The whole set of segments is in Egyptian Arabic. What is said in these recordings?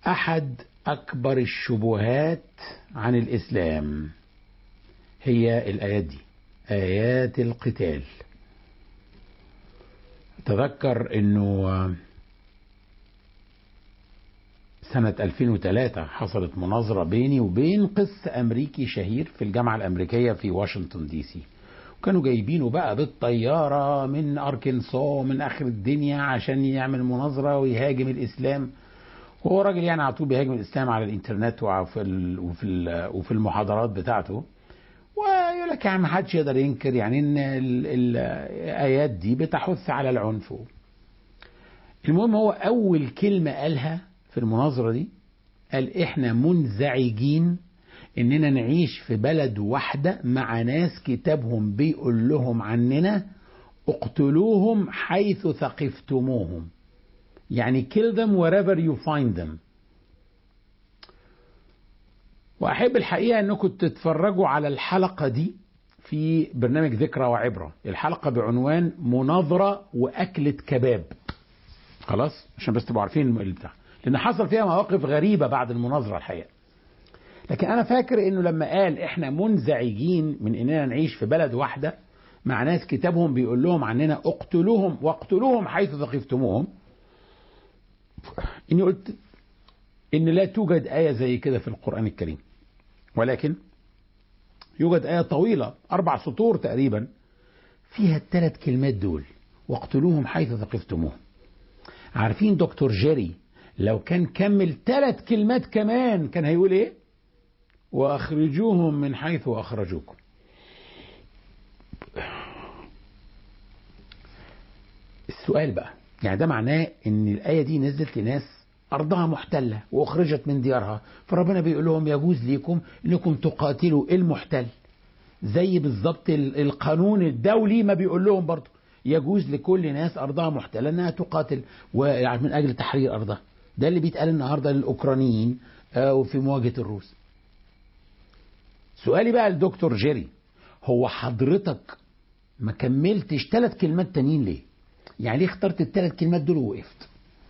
أحد أكبر الشبهات عن الإسلام هي الآيات دي آيات القتال تذكر أنه سنة 2003 حصلت مناظرة بيني وبين قس أمريكي شهير في الجامعة الأمريكية في واشنطن دي سي وكانوا جايبينه بقى بالطيارة من أركنسو من آخر الدنيا عشان يعمل مناظرة ويهاجم الإسلام وهو راجل يعني على طول بيهاجم الإسلام على الإنترنت وفي ال وفي ال وفي المحاضرات بتاعته ويقول لك يعني ما حدش يقدر ينكر يعني ان ال- ال- الايات دي بتحث على العنف المهم هو اول كلمه قالها في المناظره دي قال احنا منزعجين اننا نعيش في بلد واحده مع ناس كتابهم بيقول لهم عننا اقتلوهم حيث ثقفتموهم يعني kill them wherever you find them واحب الحقيقه انكم تتفرجوا على الحلقه دي في برنامج ذكرى وعبره الحلقه بعنوان مناظره واكله كباب خلاص عشان بس تبقوا عارفين البتاع لان حصل فيها مواقف غريبه بعد المناظره الحقيقه لكن انا فاكر انه لما قال احنا منزعجين من اننا نعيش في بلد واحده مع ناس كتابهم بيقول لهم عننا اقتلوهم واقتلوهم حيث ثقفتموهم اني قلت ان لا توجد ايه زي كده في القران الكريم ولكن يوجد ايه طويله اربع سطور تقريبا فيها الثلاث كلمات دول واقتلوهم حيث ثقفتموهم عارفين دكتور جيري لو كان كمل ثلاث كلمات كمان كان هيقول ايه واخرجوهم من حيث اخرجوكم السؤال بقى يعني ده معناه ان الايه دي نزلت لناس ارضها محتله واخرجت من ديارها فربنا بيقول لهم يجوز ليكم انكم تقاتلوا المحتل زي بالظبط ال- القانون الدولي ما بيقول لهم برضه يجوز لكل ناس ارضها محتله انها تقاتل ويعني من اجل تحرير ارضها ده اللي بيتقال النهارده للاوكرانيين آه، وفي مواجهه الروس سؤالي بقى لدكتور جيري هو حضرتك ما كملتش ثلاث كلمات تانيين ليه يعني ليه اخترت الثلاث كلمات دول ووقفت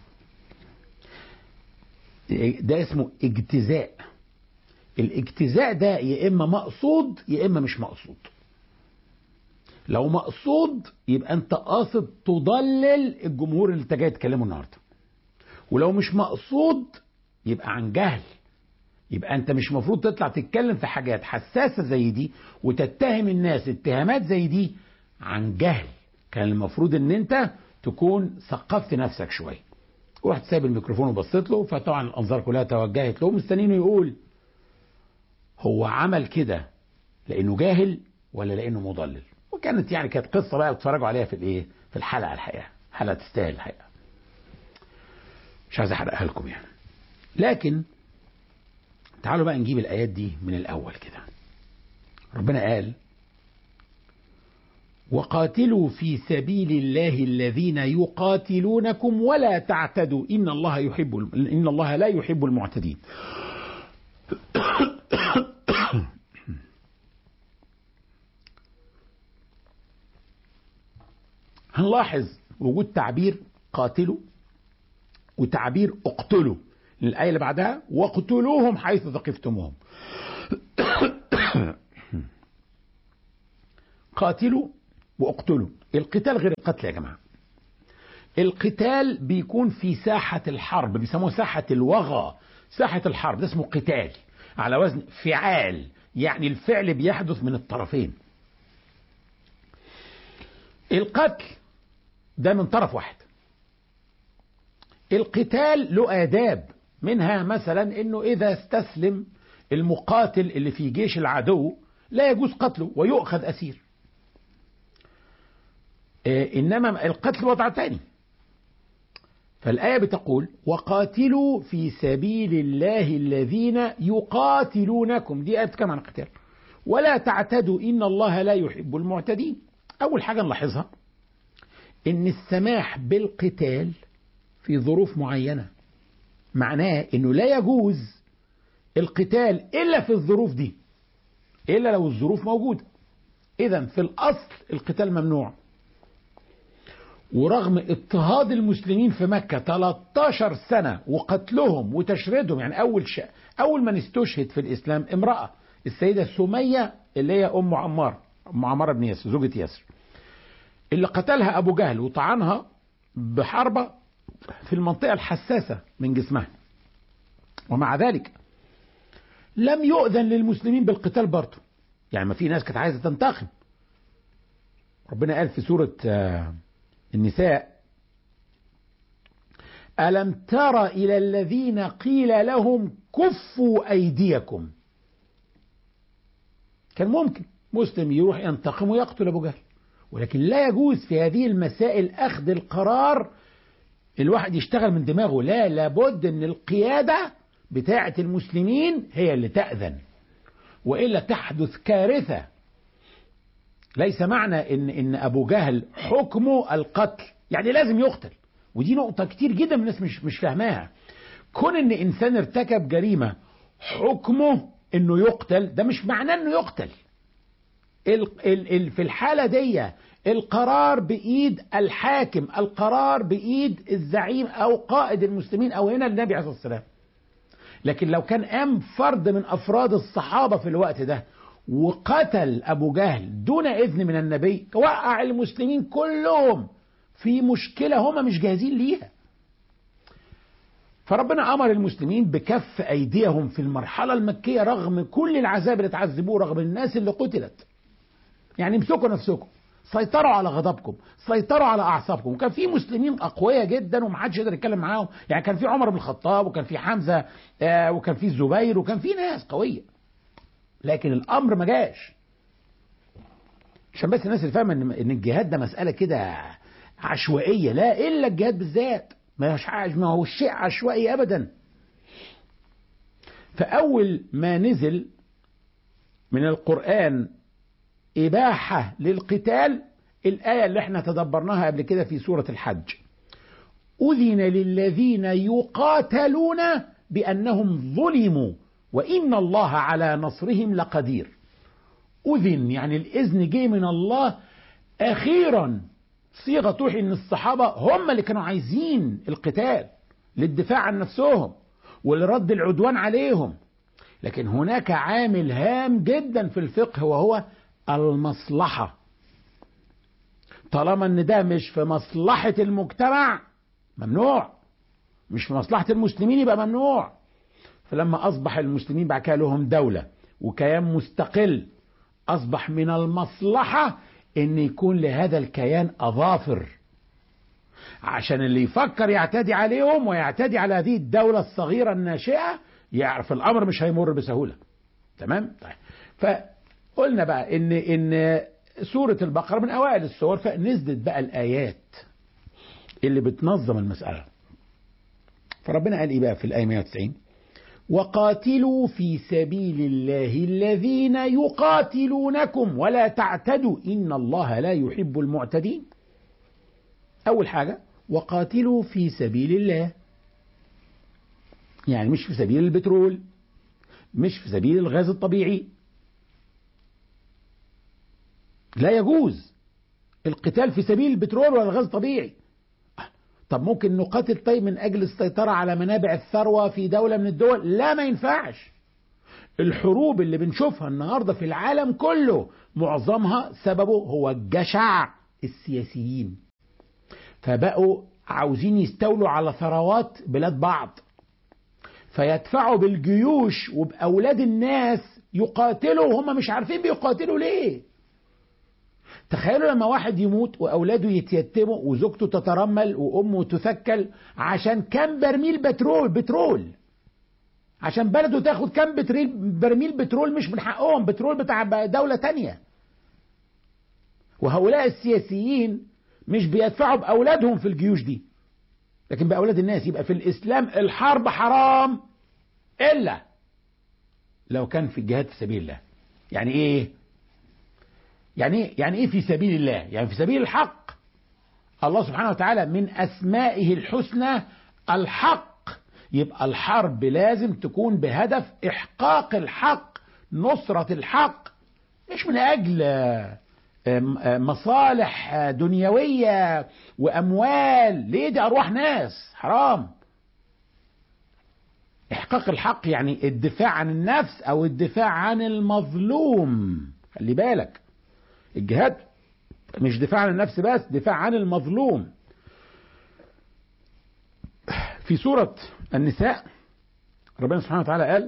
ده اسمه اجتزاء الاجتزاء ده يا اما مقصود يا اما مش مقصود لو مقصود يبقى انت قاصد تضلل الجمهور اللي انت جاي تكلمه النهارده ولو مش مقصود يبقى عن جهل يبقى انت مش مفروض تطلع تتكلم في حاجات حساسه زي دي وتتهم الناس اتهامات زي دي عن جهل كان المفروض ان انت تكون ثقفت نفسك شويه ورحت سايب الميكروفون وبصيت له فطبعا الانظار كلها توجهت له مستنينه يقول هو عمل كده لانه جاهل ولا لانه مضلل وكانت يعني كانت قصه بقى بتتفرجوا عليها في الايه في الحلقه الحقيقه حلقه تستاهل الحقيقه مش عايز احرقها لكم يعني لكن تعالوا بقى نجيب الايات دي من الاول كده ربنا قال وقاتلوا في سبيل الله الذين يقاتلونكم ولا تعتدوا ان الله يحب ان الله لا يحب المعتدين هنلاحظ وجود تعبير قاتلوا وتعبير اقتلوا الآية اللي بعدها واقتلوهم حيث ثقفتموهم قاتلوا واقتلوا القتال غير القتل يا جماعة القتال بيكون في ساحة الحرب بيسموها ساحة الوغى ساحة الحرب ده اسمه قتال على وزن فعال يعني الفعل بيحدث من الطرفين القتل ده من طرف واحد القتال له آداب منها مثلا انه اذا استسلم المقاتل اللي في جيش العدو لا يجوز قتله ويؤخذ اسير إيه انما القتل وضع تاني فالآية بتقول وقاتلوا في سبيل الله الذين يقاتلونكم دي آية بتتكلم عن القتال ولا تعتدوا إن الله لا يحب المعتدين أول حاجة نلاحظها إن السماح بالقتال في ظروف معينة معناه انه لا يجوز القتال الا في الظروف دي الا لو الظروف موجودة اذا في الاصل القتال ممنوع ورغم اضطهاد المسلمين في مكة 13 سنة وقتلهم وتشريدهم يعني أول شيء أول من استشهد في الإسلام امرأة السيدة سمية اللي هي أم عمار أم عمار بن ياسر زوجة ياسر اللي قتلها أبو جهل وطعنها بحربة في المنطقة الحساسة من جسمها ومع ذلك لم يؤذن للمسلمين بالقتال برضه يعني ما في ناس كانت عايزة تنتقم ربنا قال في سورة النساء ألم تر إلى الذين قيل لهم كفوا أيديكم كان ممكن مسلم يروح ينتقم ويقتل أبو جهل ولكن لا يجوز في هذه المسائل أخذ القرار الواحد يشتغل من دماغه لا لابد أن القيادة بتاعة المسلمين هي اللي تأذن وإلا تحدث كارثة ليس معنى ان ان ابو جهل حكمه القتل يعني لازم يقتل ودي نقطه كتير جدا من الناس مش مش فاهماها كون ان انسان ارتكب جريمه حكمه انه يقتل ده مش معناه انه يقتل ال ال ال في الحاله دي القرار بايد الحاكم القرار بايد الزعيم او قائد المسلمين او هنا النبي عليه الصلاه والسلام لكن لو كان قام فرد من افراد الصحابه في الوقت ده وقتل أبو جهل دون إذن من النبي وقع المسلمين كلهم في مشكلة هم مش جاهزين ليها فربنا أمر المسلمين بكف أيديهم في المرحلة المكية رغم كل العذاب اللي تعذبوه رغم الناس اللي قتلت يعني امسكوا نفسكم سيطروا على غضبكم سيطروا على اعصابكم وكان في مسلمين اقوياء جدا ومحدش يقدر يتكلم معاهم يعني كان في عمر بن الخطاب وكان في حمزه آه وكان في الزبير وكان في ناس قويه لكن الامر ما جاش عشان بس الناس اللي فاهمه ان ان الجهاد ده مساله كده عشوائيه لا الا الجهاد بالذات ما ما هو شيء عشوائي ابدا فاول ما نزل من القران اباحه للقتال الايه اللي احنا تدبرناها قبل كده في سوره الحج اذن للذين يقاتلون بانهم ظلموا وإن الله على نصرهم لقدير أذن يعني الإذن جه من الله أخيرا صيغة توحي أن الصحابة هم اللي كانوا عايزين القتال للدفاع عن نفسهم ولرد العدوان عليهم لكن هناك عامل هام جدا في الفقه وهو المصلحة طالما ان ده مش في مصلحة المجتمع ممنوع مش في مصلحة المسلمين يبقى ممنوع فلما أصبح المسلمين بعد كده لهم دولة وكيان مستقل أصبح من المصلحة أن يكون لهذا الكيان أظافر عشان اللي يفكر يعتدي عليهم ويعتدي على هذه الدولة الصغيرة الناشئة يعرف الأمر مش هيمر بسهولة تمام طيب فقلنا بقى إن إن سورة البقرة من أوائل السور فنزلت بقى الآيات اللي بتنظم المسألة فربنا قال إيه بقى في الآية 190 وقاتلوا في سبيل الله الذين يقاتلونكم ولا تعتدوا إن الله لا يحب المعتدين أول حاجة وقاتلوا في سبيل الله يعني مش في سبيل البترول مش في سبيل الغاز الطبيعي لا يجوز القتال في سبيل البترول ولا الغاز الطبيعي طب ممكن نقاتل طيب من أجل السيطرة على منابع الثروة في دولة من الدول لا ما ينفعش الحروب اللي بنشوفها النهاردة في العالم كله معظمها سببه هو جشع السياسيين فبقوا عاوزين يستولوا على ثروات بلاد بعض فيدفعوا بالجيوش وبأولاد الناس يقاتلوا وهم مش عارفين بيقاتلوا ليه تخيلوا لما واحد يموت واولاده يتيتموا وزوجته تترمل وامه تثكل عشان كم برميل بترول بترول عشان بلده تاخد كم بتريل برميل بترول مش من حقهم بترول بتاع دولة تانية وهؤلاء السياسيين مش بيدفعوا بأولادهم في الجيوش دي لكن بأولاد الناس يبقى في الإسلام الحرب حرام إلا لو كان في الجهاد في سبيل الله يعني إيه يعني ايه يعني ايه في سبيل الله يعني في سبيل الحق الله سبحانه وتعالى من اسمائه الحسنى الحق يبقى الحرب لازم تكون بهدف احقاق الحق نصرة الحق مش من اجل مصالح دنيوية وأموال ليه دي أرواح ناس حرام إحقاق الحق يعني الدفاع عن النفس أو الدفاع عن المظلوم خلي بالك الجهاد مش دفاع عن النفس بس دفاع عن المظلوم في سورة النساء ربنا سبحانه وتعالى قال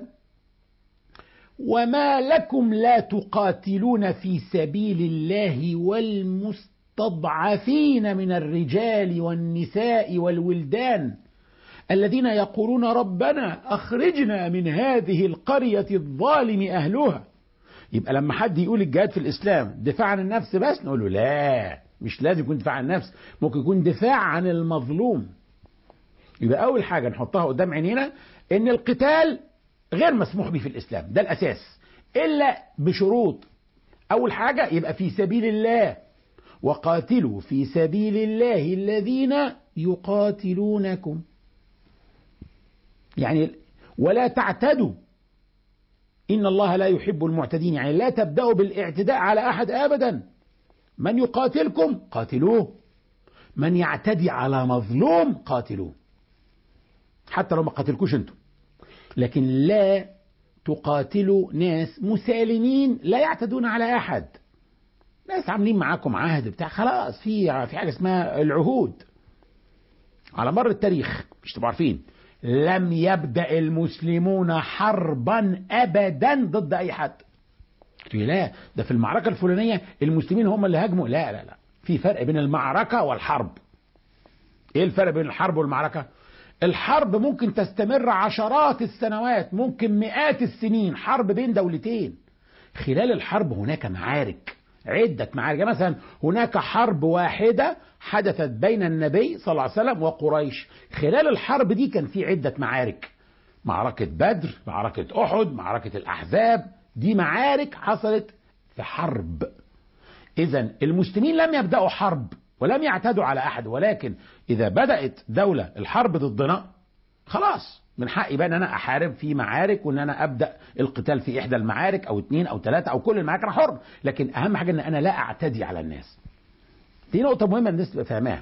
وما لكم لا تقاتلون في سبيل الله والمستضعفين من الرجال والنساء والولدان الذين يقولون ربنا أخرجنا من هذه القرية الظالم أهلها يبقى لما حد يقول الجهاد في الإسلام دفاع عن النفس بس نقول له لا مش لازم يكون دفاع عن النفس ممكن يكون دفاع عن المظلوم يبقى أول حاجة نحطها قدام عينينا إن القتال غير مسموح به في الإسلام ده الأساس إلا بشروط أول حاجة يبقى في سبيل الله وقاتلوا في سبيل الله الذين يقاتلونكم يعني ولا تعتدوا إن الله لا يحب المعتدين يعني لا تبدأوا بالاعتداء على أحد أبدا من يقاتلكم قاتلوه من يعتدي على مظلوم قاتلوه حتى لو ما قاتلكوش انتم لكن لا تقاتلوا ناس مسالمين لا يعتدون على احد ناس عاملين معاكم عهد بتاع خلاص في في حاجه اسمها العهود على مر التاريخ مش تبقوا عارفين لم يبدا المسلمون حربا ابدا ضد اي حد لا ده في المعركه الفلانيه المسلمين هم اللي هاجموا لا لا لا في فرق بين المعركه والحرب ايه الفرق بين الحرب والمعركه الحرب ممكن تستمر عشرات السنوات ممكن مئات السنين حرب بين دولتين خلال الحرب هناك معارك عدة معارك مثلا هناك حرب واحدة حدثت بين النبي صلى الله عليه وسلم وقريش خلال الحرب دي كان في عدة معارك معركة بدر معركة أحد معركة الأحزاب دي معارك حصلت في حرب إذا المسلمين لم يبدأوا حرب ولم يعتدوا على أحد ولكن إذا بدأت دولة الحرب ضدنا خلاص من حقي بقى ان انا احارب في معارك وان انا ابدا القتال في احدى المعارك او اثنين او ثلاثه او كل المعارك انا حر لكن اهم حاجه ان انا لا اعتدي على الناس دي نقطه مهمه الناس تبقى فاهماها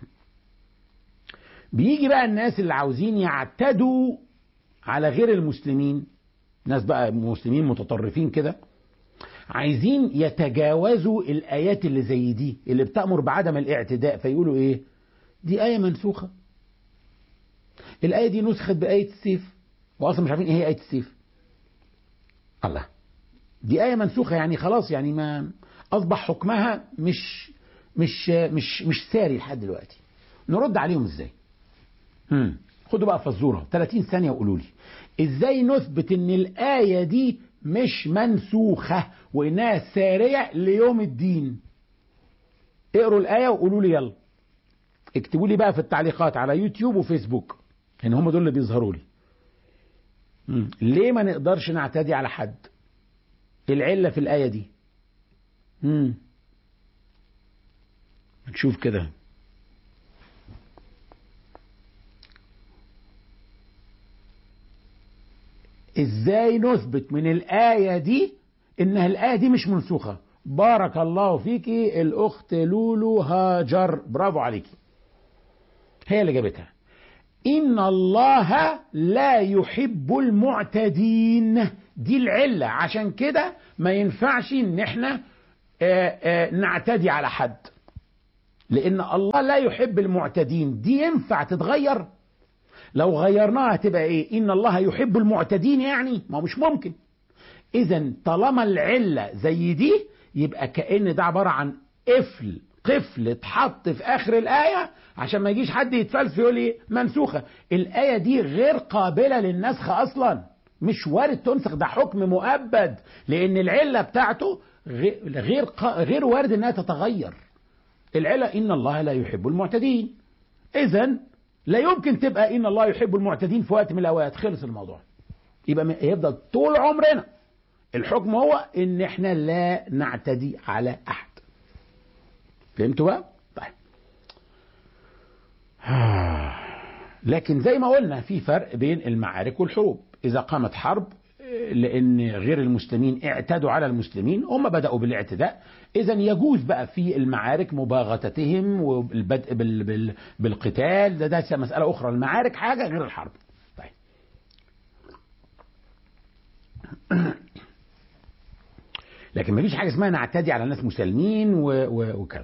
بيجي بقى الناس اللي عاوزين يعتدوا على غير المسلمين ناس بقى مسلمين متطرفين كده عايزين يتجاوزوا الايات اللي زي دي اللي بتامر بعدم الاعتداء فيقولوا ايه دي ايه منسوخه الآية دي نسخت بآية السيف وأصلا مش عارفين إيه هي آية السيف الله دي آية منسوخة يعني خلاص يعني ما أصبح حكمها مش مش مش مش ساري لحد دلوقتي نرد عليهم إزاي هم. خدوا بقى فزورة 30 ثانية وقولوا لي إزاي نثبت إن الآية دي مش منسوخة وإنها سارية ليوم الدين اقروا الآية وقولوا لي يلا اكتبوا لي بقى في التعليقات على يوتيوب وفيسبوك ان هم دول اللي بيظهروا لي مم. ليه ما نقدرش نعتدي على حد العلة في الآية دي مم. نشوف كده ازاي نثبت من الآية دي انها الآية دي مش منسوخة بارك الله فيكي الأخت لولو هاجر برافو عليكي هي اللي جابتها إن الله لا يحب المعتدين دي العلة عشان كده ما ينفعش إن إحنا آآ آآ نعتدي على حد لأن الله لا يحب المعتدين دي ينفع تتغير لو غيرناها تبقى إيه إن الله يحب المعتدين يعني ما مش ممكن إذا طالما العلة زي دي يبقى كأن ده عبارة عن قفل قفل اتحط في اخر الايه عشان ما يجيش حد يتفلسف يقول لي منسوخه الايه دي غير قابله للنسخ اصلا مش وارد تنسخ ده حكم مؤبد لان العله بتاعته غير غير وارد انها تتغير العله ان الله لا يحب المعتدين اذا لا يمكن تبقى ان الله يحب المعتدين في وقت من الاوقات خلص الموضوع يبقى يفضل طول عمرنا الحكم هو ان احنا لا نعتدي على احد فهمتوا بقى؟ طيب. لكن زي ما قلنا في فرق بين المعارك والحروب، إذا قامت حرب لان غير المسلمين اعتدوا على المسلمين هم بداوا بالاعتداء اذا يجوز بقى في المعارك مباغتتهم والبدء بال بال بالقتال ده ده مساله اخرى المعارك حاجه غير الحرب طيب لكن مفيش حاجه اسمها نعتدي على ناس مسالمين وكذا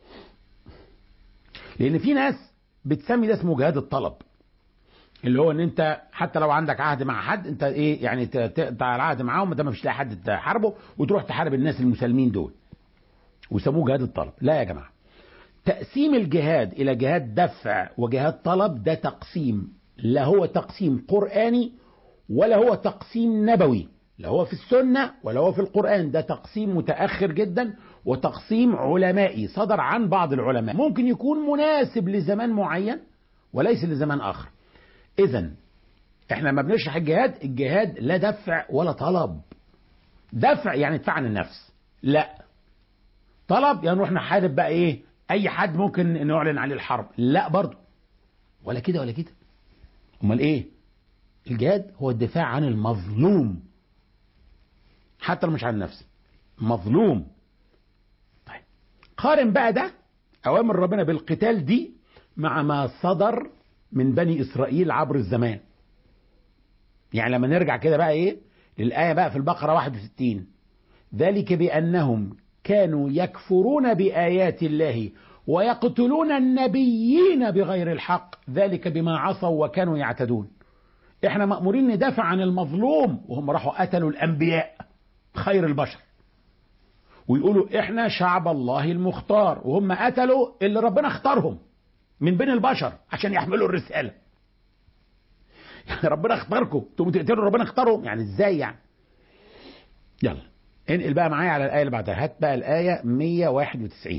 لان في ناس بتسمي ده اسمه جهاد الطلب اللي هو ان انت حتى لو عندك عهد مع حد انت ايه يعني تقطع العهد معاهم ده ما فيش لاقي حد تحاربه وتروح تحارب الناس المسالمين دول وسموه جهاد الطلب لا يا جماعه تقسيم الجهاد الى جهاد دفع وجهاد طلب ده تقسيم لا هو تقسيم قراني ولا هو تقسيم نبوي لا هو في السنه ولا هو في القران ده تقسيم متاخر جدا وتقسيم علمائي صدر عن بعض العلماء ممكن يكون مناسب لزمان معين وليس لزمان اخر اذا احنا لما بنشرح الجهاد الجهاد لا دفع ولا طلب دفع يعني دفاع عن النفس لا طلب يعني نروح نحارب بقى ايه اي حد ممكن نعلن عليه الحرب لا برضه ولا كده ولا كده امال ايه الجهاد هو الدفاع عن المظلوم حتى لو مش عن النفس مظلوم طيب قارن بقى ده اوامر ربنا بالقتال دي مع ما صدر من بني اسرائيل عبر الزمان يعني لما نرجع كده بقى ايه للايه بقى في البقره 61 ذلك بانهم كانوا يكفرون بايات الله ويقتلون النبيين بغير الحق ذلك بما عصوا وكانوا يعتدون احنا مامورين ندافع عن المظلوم وهم راحوا قتلوا الانبياء خير البشر ويقولوا احنا شعب الله المختار وهم قتلوا اللي ربنا اختارهم من بين البشر عشان يحملوا الرساله يعني ربنا اختاركم تقوموا تقتلوا ربنا اختارهم يعني ازاي يعني يلا انقل بقى معايا على الايه اللي بعدها هات بقى الايه 191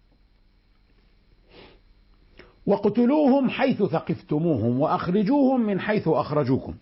وقتلوهم حيث ثقفتموهم واخرجوهم من حيث اخرجوكم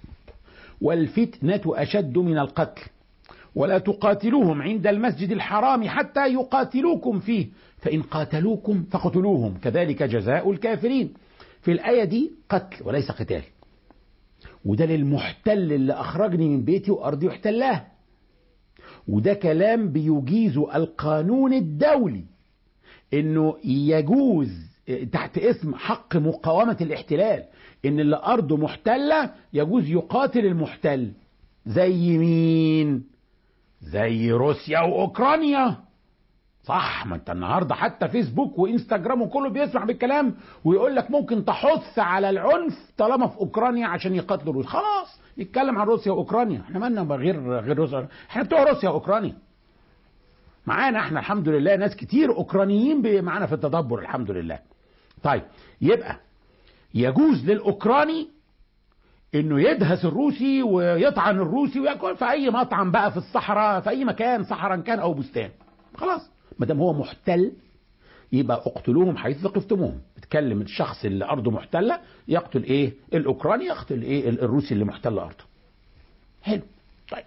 والفتنه اشد من القتل ولا تقاتلوهم عند المسجد الحرام حتى يقاتلوكم فيه فإن قاتلوكم فاقتلوهم كذلك جزاء الكافرين في الآية دي قتل وليس قتال وده للمحتل اللي أخرجني من بيتي وأرضي واحتلاه وده كلام بيجيز القانون الدولي انه يجوز تحت اسم حق مقاومة الاحتلال ان اللي ارضه محتلة يجوز يقاتل المحتل زي مين زي روسيا واوكرانيا صح ما انت النهارده حتى فيسبوك وانستجرام وكله بيسمع بالكلام ويقول لك ممكن تحث على العنف طالما في اوكرانيا عشان يقاتلوا روسيا خلاص نتكلم عن روسيا واوكرانيا احنا مالنا غير غير روسيا احنا بتوع روسيا واوكرانيا معانا احنا الحمد لله ناس كتير اوكرانيين معانا في التدبر الحمد لله طيب يبقى يجوز للاوكراني انه يدهس الروسي ويطعن الروسي وياكل في اي مطعم بقى في الصحراء في اي مكان صحراء كان او بستان خلاص ما دام هو محتل يبقى اقتلوهم حيث ثقفتموهم بتكلم الشخص اللي ارضه محتله يقتل ايه الاوكراني يقتل ايه الروسي اللي محتل ارضه حلو طيب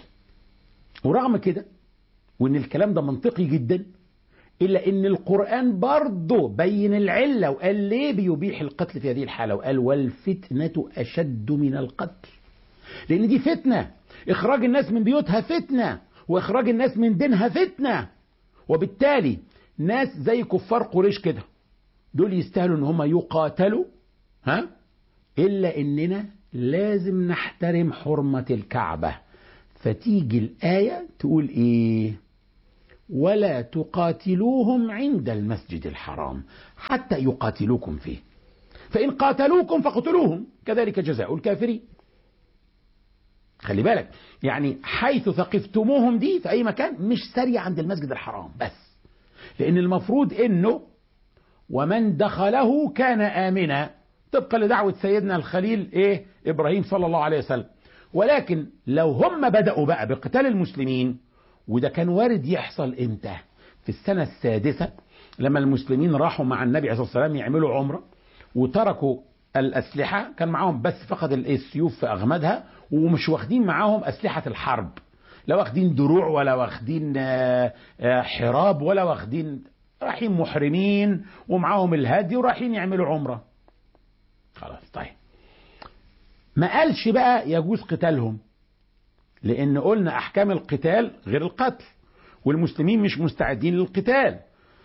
ورغم كده وان الكلام ده منطقي جدا الا ان القران برضه بين العله وقال ليه بيبيح القتل في هذه الحاله وقال والفتنه اشد من القتل لان دي فتنه اخراج الناس من بيوتها فتنه واخراج الناس من دينها فتنه وبالتالي ناس زي كفار قريش كده دول يستاهلوا ان هم يقاتلوا ها الا اننا لازم نحترم حرمه الكعبه فتيجي الايه تقول ايه ولا تقاتلوهم عند المسجد الحرام حتى يقاتلوكم فيه فإن قاتلوكم فاقتلوهم كذلك جزاء الكافرين خلي بالك يعني حيث ثقفتموهم دي في أي مكان مش سريع عند المسجد الحرام بس لأن المفروض إنه ومن دخله كان آمنا طبقا لدعوة سيدنا الخليل إيه إبراهيم صلى الله عليه وسلم ولكن لو هم بدأوا بقى بقتال المسلمين وده كان وارد يحصل امتى في السنة السادسة لما المسلمين راحوا مع النبي عليه الصلاة والسلام يعملوا عمرة وتركوا الأسلحة كان معاهم بس فقط السيوف في أغمدها ومش واخدين معاهم أسلحة الحرب لا واخدين دروع ولا واخدين حراب ولا واخدين رايحين محرمين ومعاهم الهدي ورايحين يعملوا عمرة خلاص طيب ما قالش بقى يجوز قتالهم لان قلنا احكام القتال غير القتل والمسلمين مش مستعدين للقتال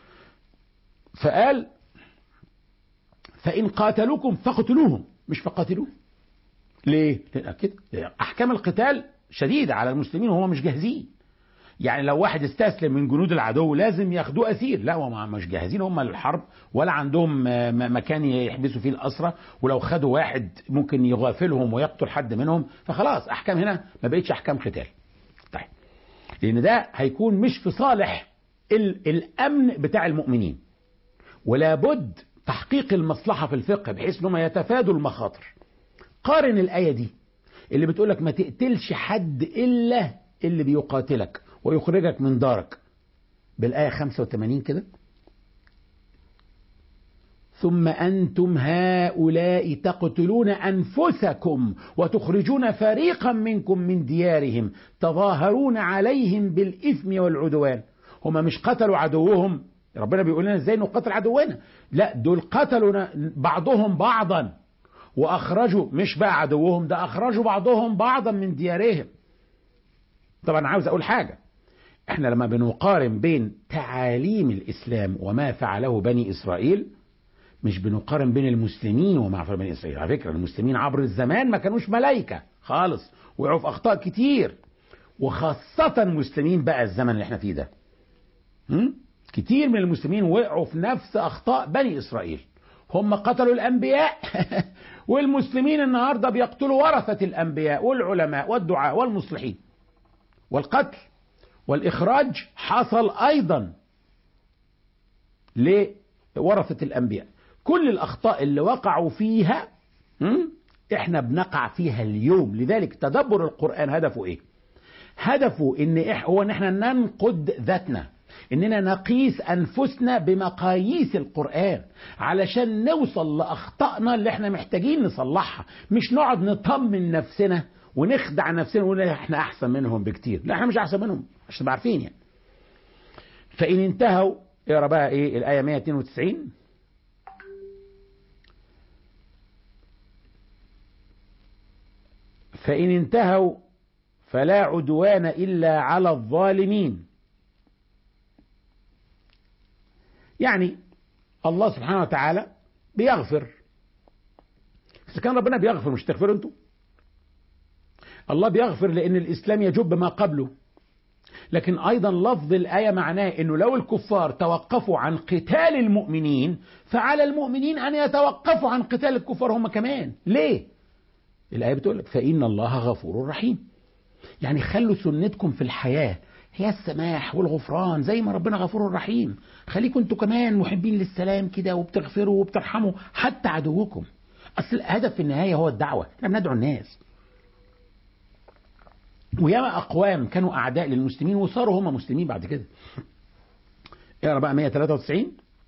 فقال فان قاتلوكم فاقتلوهم مش فقاتلوهم ليه؟ لأن كده احكام القتال شديده على المسلمين وهم مش جاهزين يعني لو واحد استسلم من جنود العدو لازم ياخدوه اسير لا هم مش جاهزين هم للحرب ولا عندهم مكان يحبسوا فيه الاسرى ولو خدوا واحد ممكن يغافلهم ويقتل حد منهم فخلاص احكام هنا ما بقتش احكام قتال طيب لان ده هيكون مش في صالح الامن بتاع المؤمنين ولا بد تحقيق المصلحه في الفقه بحيث انهم يتفادوا المخاطر قارن الايه دي اللي بتقول لك ما تقتلش حد الا اللي بيقاتلك ويخرجك من دارك بالآية 85 كده ثم أنتم هؤلاء تقتلون أنفسكم وتخرجون فريقا منكم من ديارهم تظاهرون عليهم بالإثم والعدوان هما مش قتلوا عدوهم ربنا بيقول لنا ازاي نقتل عدونا لا دول قتلوا بعضهم بعضا واخرجوا مش بقى عدوهم ده اخرجوا بعضهم بعضا من ديارهم طبعا عاوز اقول حاجه احنا لما بنقارن بين تعاليم الاسلام وما فعله بني اسرائيل مش بنقارن بين المسلمين وما فعل بني اسرائيل على فكره المسلمين عبر الزمان ما كانوش ملائكه خالص وقعوا في اخطاء كتير وخاصه المسلمين بقى الزمن اللي احنا فيه ده كتير من المسلمين وقعوا في نفس اخطاء بني اسرائيل هم قتلوا الانبياء والمسلمين النهارده بيقتلوا ورثه الانبياء والعلماء والدعاء والمصلحين والقتل والإخراج حصل أيضا لورثة الأنبياء كل الأخطاء اللي وقعوا فيها احنا بنقع فيها اليوم لذلك تدبر القرآن هدفه ايه هدفه ان إح هو ان احنا ننقد ذاتنا اننا نقيس انفسنا بمقاييس القرآن علشان نوصل لاخطائنا اللي احنا محتاجين نصلحها مش نقعد نطمن نفسنا ونخدع نفسنا ونقول احنا احسن منهم بكتير لا احنا مش احسن منهم عشان تبقى عارفين يعني فان انتهوا اقرا بقى ايه الايه 192 فان انتهوا فلا عدوان الا على الظالمين يعني الله سبحانه وتعالى بيغفر اذا كان ربنا بيغفر مش تغفروا انتوا الله بيغفر لأن الإسلام يجب ما قبله لكن أيضا لفظ الآية معناه أنه لو الكفار توقفوا عن قتال المؤمنين فعلى المؤمنين أن يتوقفوا عن قتال الكفار هم كمان ليه؟ الآية بتقول لك فإن الله غفور رحيم يعني خلوا سنتكم في الحياة هي السماح والغفران زي ما ربنا غفور رحيم خليكم انتوا كمان محبين للسلام كده وبتغفروا وبترحموا حتى عدوكم أصل الهدف في النهاية هو الدعوة احنا بندعو الناس وياما أقوام كانوا أعداء للمسلمين وصاروا هم مسلمين بعد كده اقرا بقى 193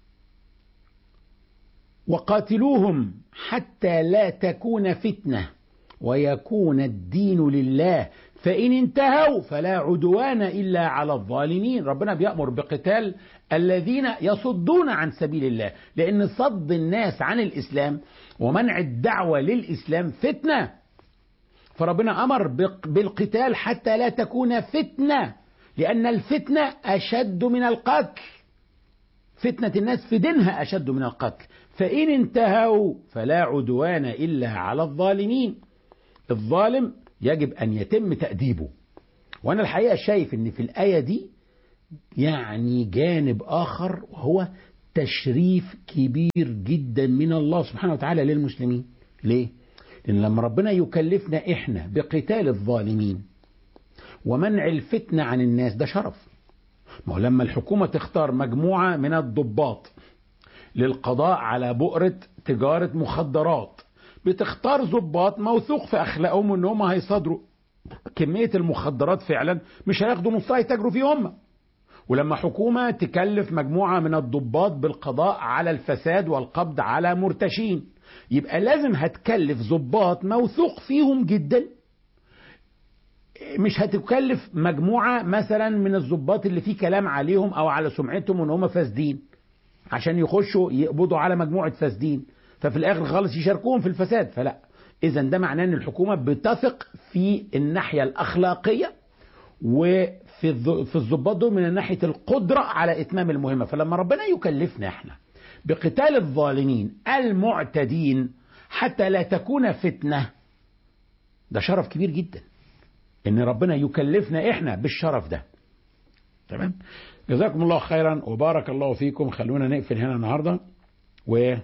وقاتلوهم حتى لا تكون فتنة ويكون الدين لله فإن انتهوا فلا عدوان إلا على الظالمين ربنا بيأمر بقتال الذين يصدون عن سبيل الله لأن صد الناس عن الإسلام ومنع الدعوة للإسلام فتنة فربنا أمر بالقتال حتى لا تكون فتنة لأن الفتنة أشد من القتل فتنة الناس في دينها أشد من القتل فإن انتهوا فلا عدوان إلا على الظالمين الظالم يجب أن يتم تأديبه وأنا الحقيقة شايف أن في الآية دي يعني جانب آخر وهو تشريف كبير جدا من الله سبحانه وتعالى للمسلمين ليه؟ لأن لما ربنا يكلفنا إحنا بقتال الظالمين ومنع الفتنة عن الناس ده شرف ما هو لما الحكومة تختار مجموعة من الضباط للقضاء على بؤرة تجارة مخدرات بتختار ضباط موثوق في أخلاقهم إن هم هيصادروا كمية المخدرات فعلا مش هياخدوا نصها يتاجروا فيه هم ولما حكومة تكلف مجموعة من الضباط بالقضاء على الفساد والقبض على مرتشين يبقى لازم هتكلف ضباط موثوق فيهم جدا مش هتكلف مجموعة مثلا من الضباط اللي فيه كلام عليهم او على سمعتهم ان هم فاسدين عشان يخشوا يقبضوا على مجموعة فاسدين ففي الاخر خالص يشاركوهم في الفساد فلا إذا ده معناه أن الحكومة بتثق في الناحية الأخلاقية وفي في الضباط دول من ناحية القدرة على إتمام المهمة فلما ربنا يكلفنا احنا بقتال الظالمين المعتدين حتى لا تكون فتنة ده شرف كبير جدا ان ربنا يكلفنا احنا بالشرف ده تمام جزاكم الله خيرا وبارك الله فيكم خلونا نقفل هنا النهارده و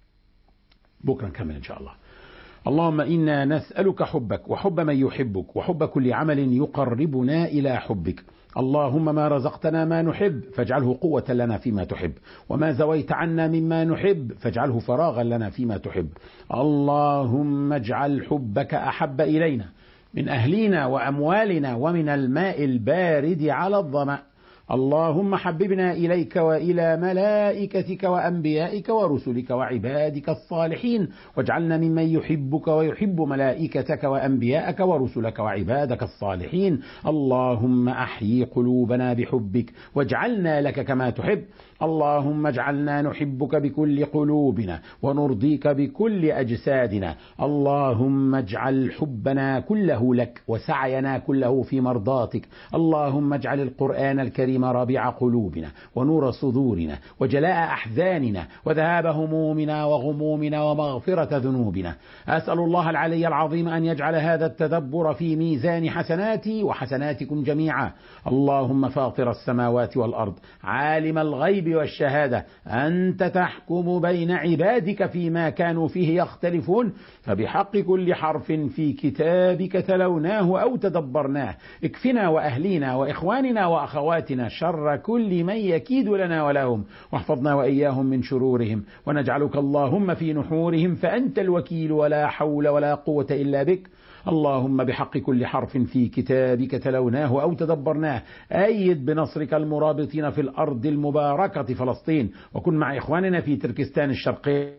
بكره نكمل ان شاء الله اللهم انا نسالك حبك وحب من يحبك وحب كل عمل يقربنا الى حبك اللهم ما رزقتنا ما نحب فاجعله قوة لنا فيما تحب وما زويت عنا مما نحب فاجعله فراغا لنا فيما تحب اللهم اجعل حبك أحب إلينا من أهلنا وأموالنا ومن الماء البارد على الظمأ اللهم حببنا إليك وإلى ملائكتك وأنبيائك ورسلك وعبادك الصالحين واجعلنا ممن يحبك ويحب ملائكتك وأنبياءك ورسلك وعبادك الصالحين اللهم أحيي قلوبنا بحبك واجعلنا لك كما تحب اللهم اجعلنا نحبك بكل قلوبنا ونرضيك بكل أجسادنا اللهم اجعل حبنا كله لك وسعينا كله في مرضاتك اللهم اجعل القرآن الكريم ربيع قلوبنا ونور صدورنا وجلاء أحزاننا وذهاب همومنا وغمومنا ومغفرة ذنوبنا أسأل الله العلي العظيم أن يجعل هذا التدبر في ميزان حسناتي وحسناتكم جميعا اللهم فاطر السماوات والأرض عالم الغيب والشهادة أنت تحكم بين عبادك فيما كانوا فيه يختلفون فبحق كل حرف في كتابك تلوناه أو تدبرناه اكفنا وأهلينا وإخواننا وأخواتنا شر كل من يكيد لنا ولهم واحفظنا وإياهم من شرورهم ونجعلك اللهم في نحورهم فأنت الوكيل ولا حول ولا قوة إلا بك اللهم بحق كل حرف في كتابك تلوناه أو تدبرناه أيد بنصرك المرابطين في الأرض المباركة فلسطين وكن مع إخواننا في تركستان الشرقية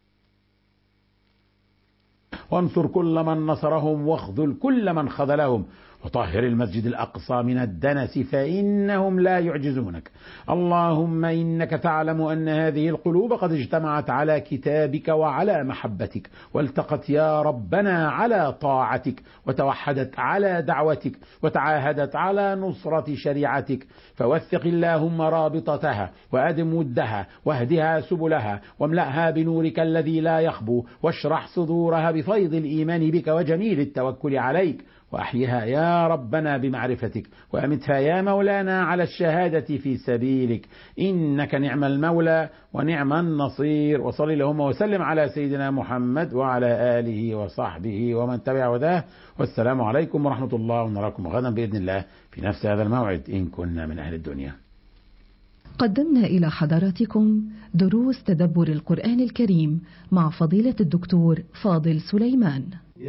وانصر كل من نصرهم واخذل كل من خذلهم وطهر المسجد الأقصى من الدنس فإنهم لا يعجزونك اللهم إنك تعلم أن هذه القلوب قد اجتمعت على كتابك وعلى محبتك والتقت يا ربنا على طاعتك وتوحدت على دعوتك وتعاهدت على نصرة شريعتك فوثق اللهم رابطتها وأدم ودها واهدها سبلها واملأها بنورك الذي لا يخبو واشرح صدورها بفيض الإيمان بك وجميل التوكل عليك وأحيها يا ربنا بمعرفتك وأمتها يا مولانا على الشهادة في سبيلك إنك نعم المولى ونعم النصير وصل اللهم وسلم على سيدنا محمد وعلى آله وصحبه ومن تبع هداه والسلام عليكم ورحمة الله ونراكم غدا بإذن الله في نفس هذا الموعد إن كنا من أهل الدنيا قدمنا إلى حضراتكم دروس تدبر القرآن الكريم مع فضيلة الدكتور فاضل سليمان